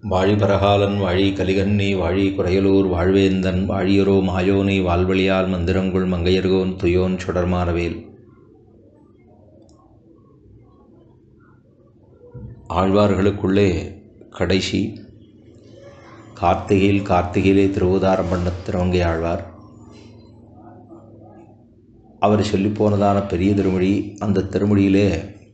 வாழி பரகாலன் வாழி கலிகன்னி வாழி குறையலூர் வாழ்வேந்தன் வாழியரோ மாயோனி வாழ்வழியால் மந்திரங்குள் மங்கையர்கோன் துயோன் சுடர்மாறவேல் ஆழ்வார்களுக்குள்ளே கடைசி கார்த்திகையில் கார்த்திகையிலே திருவுதாரம் பண்ண திருவங்கை ஆழ்வார் அவர் சொல்லிப்போனதான பெரிய திருமொழி அந்த திருமொழியிலே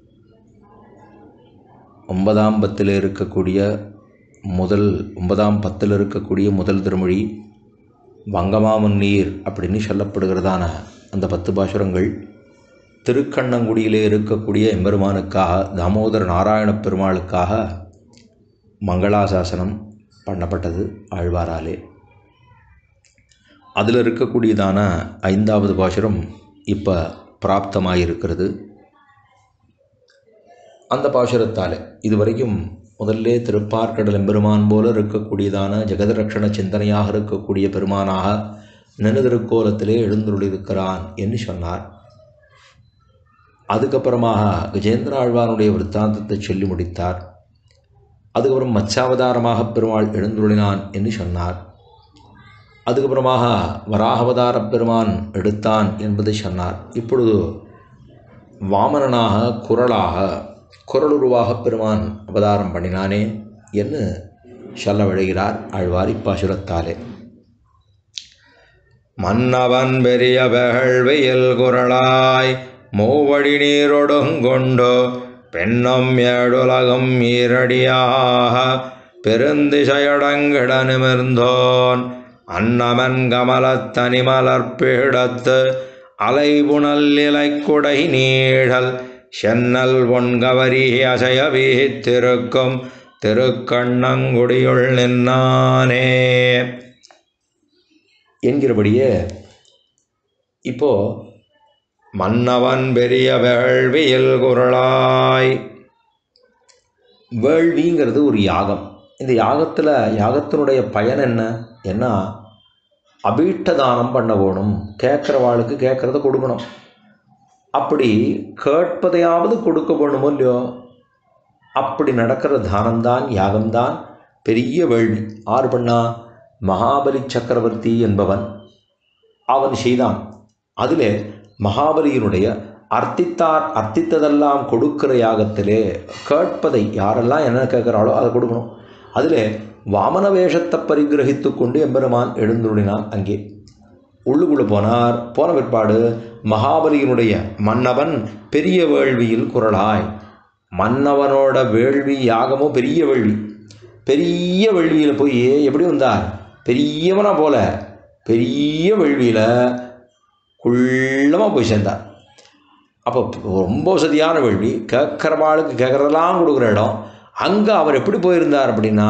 ஒன்பதாம் பத்தில் இருக்கக்கூடிய முதல் ஒன்பதாம் பத்தில் இருக்கக்கூடிய முதல் திருமொழி வங்கமாமன் நீர் அப்படின்னு சொல்லப்படுகிறதான அந்த பத்து பாசுரங்கள் திருக்கண்ணங்குடியிலே இருக்கக்கூடிய எம்பெருமானுக்காக தாமோதர நாராயண பெருமாளுக்காக மங்களாசாசனம் பண்ணப்பட்டது ஆழ்வாராலே அதில் இருக்கக்கூடியதான ஐந்தாவது பாசுரம் இப்போ பிராப்தமாயிருக்கிறது அந்த பாசுரத்தால் இதுவரைக்கும் முதல்ல திருப்பார்க்கடல் எம்பெருமான் போல இருக்கக்கூடியதான ஜெகதரட்சண சிந்தனையாக இருக்கக்கூடிய பெருமானாக நினதிருக்கோலத்திலே எழுந்துள்ளிருக்கிறான் என்று சொன்னார் அதுக்கப்புறமாக கஜேந்திர ஆழ்வானுடைய விற்த்தாந்தத்தை சொல்லி முடித்தார் அதுக்கப்புறம் மச்சாவதாரமாக பெருமாள் எழுந்துள்ளினான் என்று சொன்னார் அதுக்கப்புறமாக வராகவதார பெருமான் எடுத்தான் என்பதை சொன்னார் இப்பொழுது வாமனனாக குரலாக குரலுருவாக பெருமான் அவதாரம் பண்ணினானே என்று சொல்ல விழுகிறார் ஆழ்வார் இப்பாசுரத்தாலே மன்னவன் பெரிய வெகழ்வியல் குரலாய் மூவடி நீரொடுங்கொண்டு பெண்ணும் ஏழுலகம் ஈரடியாக பெருந்திசையடங்கிட நிமிர்ந்தோன் அன்னமன் கமலத்தனிமலர்பீடத்து அலைபுணல் இலைக்குடை நீழல் சென்னல் பொன்கவரி அசைய வீத்திருக்கும் திருக்கண்ணங்குடியுள் நின்னானே என்கிறபடியே இப்போ மன்னவன் பெரிய வேள்வியில் குரலாய் வேள்விங்கிறது ஒரு யாகம் இந்த யாகத்தில் யாகத்தினுடைய பயன் என்ன என்ன அபீஷ்டதானம் பண்ண வேணும் கேட்குறவாளுக்கு கேட்குறத கொடுக்கணும் அப்படி கேட்பதையாவது கொடுக்க வேணுமோ இல்லையோ அப்படி நடக்கிற தானம்தான் யாகம்தான் பெரிய வேள்வி ஆறு பண்ணா மகாபலி சக்கரவர்த்தி என்பவன் அவன் செய்தான் அதில் மகாபலியினுடைய அர்த்தித்தார் அர்த்தித்ததெல்லாம் கொடுக்கிற யாகத்திலே கேட்பதை யாரெல்லாம் என்ன கேட்குறாளோ அதை கொடுக்கணும் அதில் வாமன வேஷத்தை பரிகிரகித்து கொண்டு எம்பெருமான் எழுந்துள்ளினான் அங்கே உள்ளுக்குள்ளே போனார் போன பிற்பாடு மகாபலியினுடைய மன்னவன் பெரிய வேள்வியில் குரலாய் மன்னவனோட வேள்வி யாகமும் பெரிய வேள்வி பெரிய வேள்வியில் போய் எப்படி வந்தார் பெரியவனா போல பெரிய வேள்வியில் குள்ளமாக போய் சேர்ந்தார் அப்போ ரொம்ப வசதியான வேள்வி கேட்குறவாளுக்கு கேட்குறதெல்லாம் கொடுக்குற இடம் அங்கே அவர் எப்படி போயிருந்தார் அப்படின்னா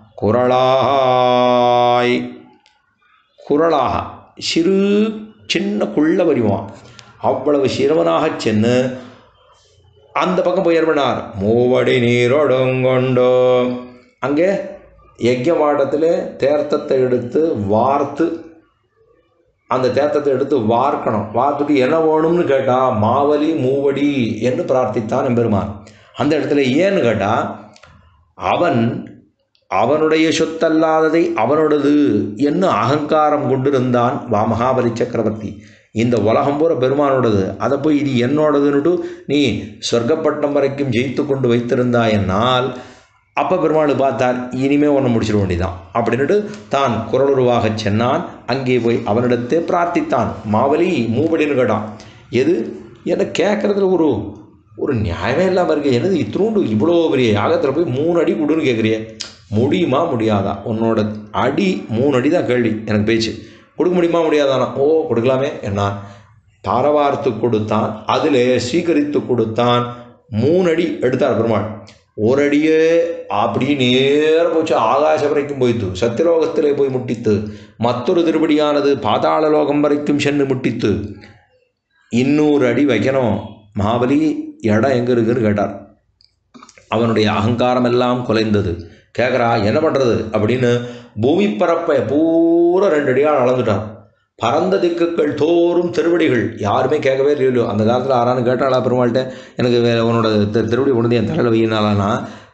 குரலாய் குரலாக சிறு சின்ன குள்ள வரிவான் அவ்வளவு சிறுவனாக சென்று அந்த பக்கம் போய் ஏற்பனார் மூவடி நீரோடுங்கொண்டோ அங்கே யஜ்யமாடத்தில் தேர்த்தத்தை எடுத்து வார்த்து அந்த தேர்த்தத்தை எடுத்து வார்க்கணும் வார்த்துட்டு என்ன வேணும்னு கேட்டால் மாவலி மூவடி என்று பிரார்த்தித்தான் எம்பெருமான் அந்த இடத்துல ஏன்னு கேட்டால் அவன் அவனுடைய சொத்தல்லாததை அவனோடது என்ன அகங்காரம் கொண்டிருந்தான் வா மகாபலி சக்கரவர்த்தி இந்த உலகம் பூரா பெருமானோடது அதை போய் இது என்னோடதுன்னுட்டு நீ சொர்க்கப்பட்டம் வரைக்கும் ஜெயித்து கொண்டு வைத்திருந்தாயென்னால் அப்போ பெருமாள் பார்த்தார் இனிமே ஒன்று முடிச்சிட வேண்டியதான் அப்படின்னுட்டு தான் குரலுருவாக சென்னான் அங்கே போய் அவனிடத்தே பிரார்த்தித்தான் மாவலி மூவடின்னு கேட்டான் எது என்ன கேட்குறதுல ஒரு ஒரு நியாயமே இல்லாமல் இருக்கு என்னது இத்தினூண்டு இவ்வளோ பெரிய யாகத்தில் போய் மூணு அடி கொடுன்னு கேட்குறியே முடியுமா முடியாதா உன்னோட அடி மூணு அடி தான் கேள்வி எனக்கு பேச்சு கொடுக்க முடியுமா முடியாதானா ஓ கொடுக்கலாமே என்ன தாரவார்த்து கொடுத்தான் அதில் ஸ்வீகரித்து கொடுத்தான் மூணு அடி எடுத்தார் பெருமாள் ஒரு அடியே அப்படி நேர போச்சு ஆகாச வரைக்கும் போய்த்து சத்தியலோகத்திலே போய் முட்டித்து மற்றொரு திருப்படியானது பாதாள லோகம் வரைக்கும் சென்று முட்டித்து இன்னொரு அடி வைக்கணும் மகாபலி இடம் எங்கே இருக்குன்னு கேட்டார் அவனுடைய அகங்காரம் எல்லாம் குலைந்தது கேட்குறா என்ன பண்ணுறது அப்படின்னு பூமி பரப்பை பூரா ரெண்டு அடியாக அளந்துட்டான் பரந்த திக்குகள் தோறும் திருவடிகள் யாருமே கேட்கவே இல்லையோ அந்த காலத்தில் ஆறான்னு கேட்டாளா பெருமாள்கிட்ட எனக்கு வே- உன்னோட தி- திருவடி கொண்டு வந்து என் தலையில் வையினாலானா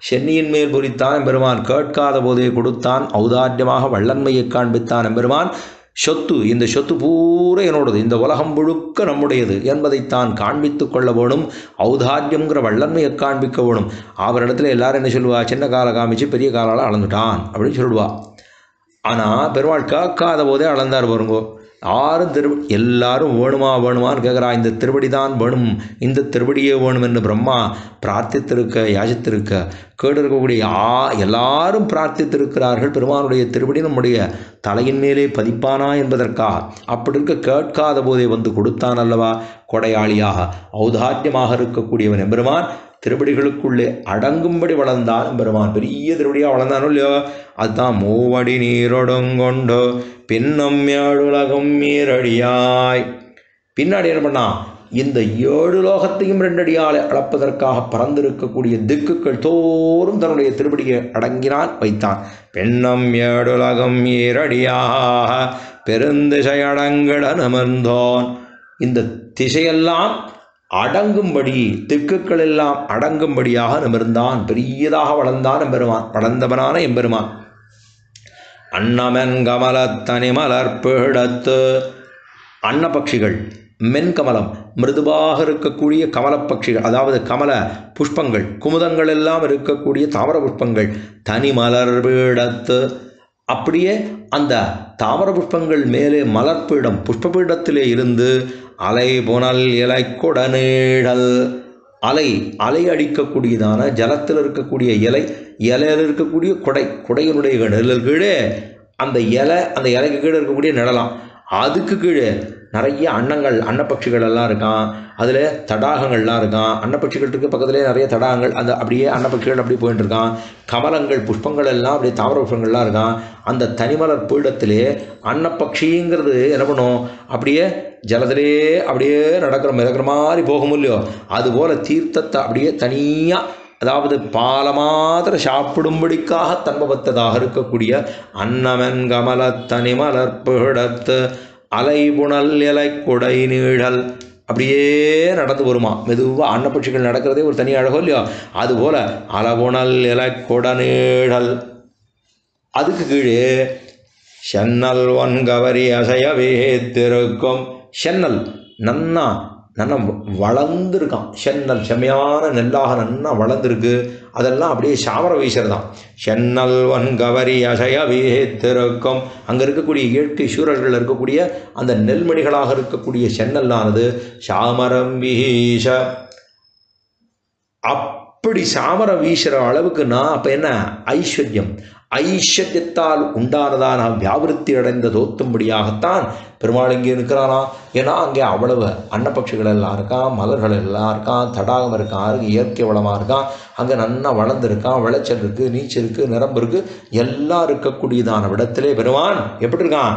சென்னியின் மேல் பொறித்தான் எம்பெருமான் கேட்காத போதே கொடுத்தான் ஔதாரியமாக வள்ளன்மையை காண்பித்தான் எம்பெருமான் சொத்து இந்த சொத்து பூரா என்னோடது இந்த உலகம் முழுக்க நம்முடையது என்பதைத்தான் காண்பித்து கொள்ள வேணும் ஔதாரியங்கிற வல்லன்மையை காண்பிக்க வேணும் அவரிடத்துல எல்லாரும் என்ன சொல்லுவா சின்ன காலை காமிச்சு பெரிய காலால் அளந்துட்டான் அப்படின்னு சொல்லுவா ஆனால் பெருமாள் கேட்காத போதே அளந்தார் பாருங்கோ யாரும் திரு எல்லாரும் வேணுமா வேணுமான்னு கேட்குறா இந்த திருவடி தான் வேணும் இந்த திருவடியே வேணும் என்று பிரம்மா பிரார்த்தித்திருக்க யாசித்திருக்க கேடு இருக்கக்கூடிய ஆ எல்லாரும் பிரார்த்தித்திருக்கிறார்கள் பெருமானுடைய திருவடி நம்முடைய தலையின் மேலே பதிப்பானா என்பதற்காக அப்படி இருக்க கேட்காத போதே வந்து கொடுத்தான் அல்லவா கொடையாளியாக ஔதாரியமாக இருக்கக்கூடியவன் எம்பெருமான் திருவடிகளுக்குள்ளே அடங்கும்படி வளர்ந்தான் பெருமான் பெரிய திருவடியாக வளர்ந்தானோ இல்லையோ அதுதான் மூவடி நீரொடுங்கொண்டோ பின்னம் ஏழுலகம் மீறடியாய் பின்னாடி என்ன பண்ணான் இந்த ஏழு லோகத்தையும் ரெண்டடியால் அளப்பதற்காக பறந்திருக்கக்கூடிய திக்குகள் தோறும் தன்னுடைய திருவடியை அடங்கினான் வைத்தான் பெண்ணம் ஏழுலகம் ஈரடியாக பெருந்திசை அடங்கிட நிமிர்ந்தோன் இந்த திசையெல்லாம் அடங்கும்படி திக்குக்கள் எல்லாம் அடங்கும்படியாக நிமிர்ந்தான் பெரியதாக வளர்ந்தான் எம்பெருமான் வளர்ந்தவனான எம்பெருமான் அன்னமென் கமலத்தனி மலர்பிடத்து அன்னபக்ஷிகள் மென்கமலம் மிருதுவாக இருக்கக்கூடிய கமலப்பட்சிகள் அதாவது கமல புஷ்பங்கள் குமுதங்கள் எல்லாம் இருக்கக்கூடிய தாமர புஷ்பங்கள் தனி மலர் பீடத்து அப்படியே அந்த தாமர புஷ்பங்கள் மேலே மலர்பீடம் புஷ்பபீடத்திலே இருந்து அலை புனல் இலை கொடநீழல் அலை அலை அடிக்கக்கூடியதான ஜலத்தில் இருக்கக்கூடிய இலை இலையில் இருக்கக்கூடிய குடை குடையினுடைய நிழல் கீழே அந்த இலை அந்த இலைக்கு கீழே இருக்கக்கூடிய நிழலாம் அதுக்கு கீழே நிறைய அன்னங்கள் அன்னப்பட்சிகள் எல்லாம் இருக்கான் அதில் தடாகங்கள்லாம் இருக்கான் அன்னப்பட்சிகளுக்கு பக்கத்துலேயே நிறைய தடாகங்கள் அந்த அப்படியே அன்னப்பட்சிகள் அப்படி போயிட்டு இருக்கான் கமலங்கள் புஷ்பங்கள் எல்லாம் அப்படியே தாமர புஷ்பங்கள்லாம் இருக்கான் அந்த தனிமலர் பீடத்திலே அன்னப்பட்சிங்கிறது என்ன பண்ணும் அப்படியே ஜலத்திலே அப்படியே நடக்கிற மிதக்கிற மாதிரி போகும் இல்லையோ அதுபோல் தீர்த்தத்தை அப்படியே தனியாக அதாவது பால மாத்திர சாப்பிடும்படிக்காக தன்மபத்ததாக இருக்கக்கூடிய அன்னமென் கமல தனிமலர் பீடத்து அலைபுணல் இலை குடை நீழல் அப்படியே நடந்து வருமா மெதுவாக அன்னப்பட்சிகள் நடக்கிறதே ஒரு தனி அழகோ இல்லையோ அதுபோல் அலபுணல் இலை குடநீழல் அதுக்கு கீழே சென்னல் ஒன் கவரி அசையவே திருக்கும் சென்னல் நன்னா நன்னா வளர்ந்துருக்கான் சென்னல் செம்மையான நெல்லாக நன்னா வளர்ந்துருக்கு அதெல்லாம் அப்படியே சாமர வீசுறதான் சென்னல் ஒன் கவரி அசையவே திருக்கும் அங்கே இருக்கக்கூடிய இயற்கை சூழல்கள் இருக்கக்கூடிய அந்த நெல்மணிகளாக இருக்கக்கூடிய சென்னல்லானது சாமரம் வீச அப்படி சாமரம் வீசுகிற அளவுக்குன்னா அப்போ என்ன ஐஸ்வர்யம் ஐஸ்வர்யத்தால் உண்டானதான வியாபிருத்தி அடைந்த தோத்தும்படியாகத்தான் பெருமாள் இங்கே இருக்கிறானா ஏன்னா அங்கே அவ்வளவு அன்னப்பட்சிகள் எல்லாம் இருக்கான் மலர்கள் எல்லாம் இருக்கான் தடாகம் இருக்கான் அருகு இயற்கை வளமாக இருக்கான் அங்கே நன்னா வளர்ந்துருக்கான் விளைச்சல் இருக்குது நீச்சல் இருக்குது நிரம்பு இருக்குது எல்லாம் இருக்கக்கூடியதான விடத்திலே பெருமான் எப்படி இருக்கான்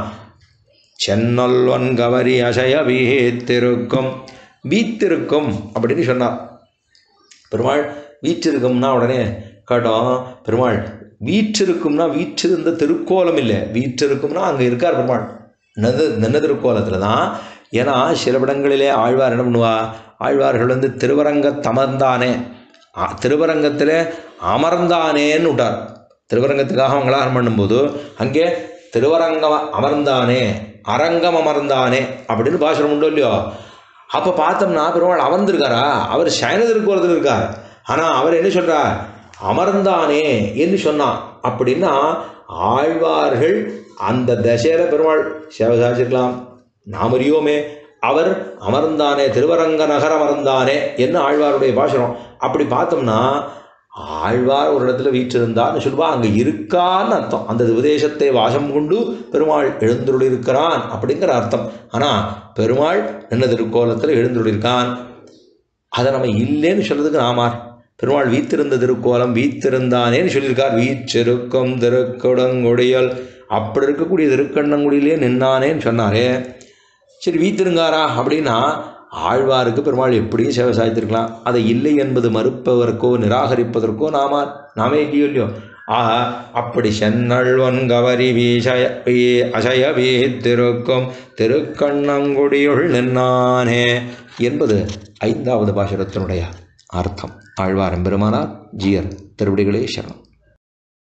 சென்னல்வன் கவரி அசைய வீத்திருக்கும் வீத்திருக்கும் அப்படின்னு சொன்னார் பெருமாள் வீற்றிருக்கும்னா உடனே கேட்டோம் பெருமாள் வீற்றிருக்கும்னா வீற்றிருந்த திருக்கோலம் இல்லை வீற்றிருக்கும்னா அங்கே இருக்கார் பெருமாள் நது நின்ன திருக்கோலத்தில் தான் ஏன்னா சில இடங்களிலே ஆழ்வார் என்ன பண்ணுவா ஆழ்வார்கள் வந்து திருவரங்கத்தமர்ந்தானே ஆ, திருவரங்கத்தில் அமர்ந்தானேன்னு விட்டார் திருவரங்கத்துக்காக மங்களாரம் பண்ணும்போது அங்கே திருவரங்கம் அமர்ந்தானே அரங்கம் அமர்ந்தானே அப்படின்னு பாசுரம் உண்டோ இல்லையோ அப்போ பார்த்தோம்னா பெருமாள் அமர்ந்திருக்காரா அவர் சயன திருக்கோலத்தில் இருக்கார் ஆனால் அவர் என்ன சொல்றார் அமர்ந்தானே என்று சொன்னான் அப்படின்னா ஆழ்வார்கள் அந்த தசையில் பெருமாள் சேவை சாதிச்சிருக்கலாம் நாம் அறியோமே அவர் அமர்ந்தானே திருவரங்க நகர் அமர்ந்தானே என்ன ஆழ்வாருடைய பாசுரம் அப்படி பார்த்தோம்னா ஆழ்வார் ஒரு இடத்துல வீற்றிருந்தான்னு சொல்லுவா அங்கே இருக்கான்னு அர்த்தம் அந்த உபதேசத்தை வாசம் கொண்டு பெருமாள் எழுந்துள்ளிருக்கிறான் அப்படிங்கிற அர்த்தம் ஆனால் பெருமாள் என்ன திருக்கோலத்தில் எழுந்துள்ளிருக்கான் அதை நம்ம இல்லைன்னு சொல்றதுக்கு நாமார் பெருமாள் வீத்திருந்த திருக்கோலம் வீத்திருந்தானேன்னு சொல்லியிருக்கார் வீச்சிருக்கும் திருக்குடங்குடியல் அப்படி இருக்கக்கூடிய திருக்கண்ணங்குடியிலே நின்னானேன்னு சொன்னாரே சரி வீத்திருங்காரா அப்படின்னா ஆழ்வாருக்கு பெருமாள் எப்படியும் சேவை சாய்த்திருக்கலாம் அதை இல்லை என்பது மறுப்பதற்கோ நிராகரிப்பதற்கோ நாம நாமே இல்லையோ இல்லையோ ஆக அப்படி சென்னழ்வன் கவரி வீசய வீ- அசைய வீத்திருக்கும் திருக்கண்ணங்குடியுள் நின்னானே என்பது ஐந்தாவது பாசுரத்தினுடைய அர்த்தம் ஆழ்வார் எம்பெருமானார் ஜீயர் திருவடிகளே சரணம்